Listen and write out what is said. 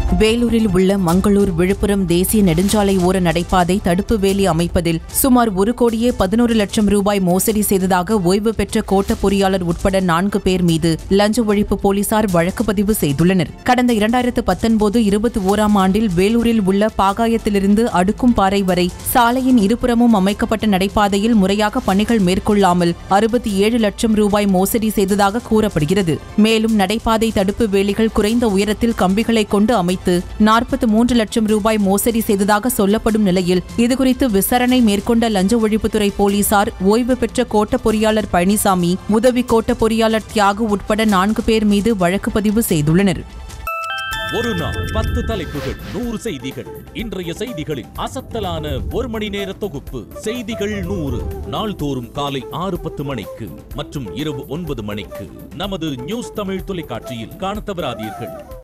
வேலூரில் உள்ள மங்களூர் விழுப்புரம் தேசிய நெடுஞ்சாலை ஓர நடைபாதை தடுப்பு வேலி அமைப்பதில் சுமார் ஒரு கோடியே பதினோரு லட்சம் ரூபாய் மோசடி செய்ததாக ஓய்வு பெற்ற கோட்ட பொறியாளர் உட்பட நான்கு பேர் மீது லஞ்ச ஒழிப்பு போலீசார் வழக்கு பதிவு செய்துள்ளனர் கடந்த இரண்டாயிரத்து பத்தொன்பது இருபத்தி ஓராம் ஆண்டில் வேலூரில் உள்ள பாகாயத்திலிருந்து அடுக்கும் பாறை வரை சாலையின் இருபுறமும் அமைக்கப்பட்ட நடைபாதையில் முறையாக பணிகள் மேற்கொள்ளாமல் அறுபத்தி ஏழு லட்சம் ரூபாய் மோசடி செய்ததாக கூறப்படுகிறது மேலும் நடைபாதை தடுப்பு வேலிகள் குறைந்த உயரத்தில் கம்பிகளை கொண்டு அமைத்து நாற்பத்தி மூன்று லட்சம் ரூபாய் மோசடி செய்ததாக சொல்லப்படும் நிலையில் இதுகுறித்து விசாரணை மேற்கொண்ட லஞ்ச ஒழிப்புத்துறை போலீசார் ஓய்வு பெற்ற கோட்ட பொறியாளர் பழனிசாமி உதவி கோட்ட பொறியாளர் தியாகு உட்பட நான்கு பேர் மீது வழக்கு பதிவு செய்துள்ளனர் ஒரு நாள் பத்து தலைப்புகள் நூறு செய்திகள் இன்றைய செய்திகளின் அசத்தலான ஒரு மணி நேர தொகுப்பு செய்திகள் நூறு நாள்தோறும் காலை ஆறு பத்து மணிக்கு மற்றும் இரவு ஒன்பது மணிக்கு நமது நியூஸ் தமிழ் தொலைக்காட்சியில் காணத் தவறாதீர்கள்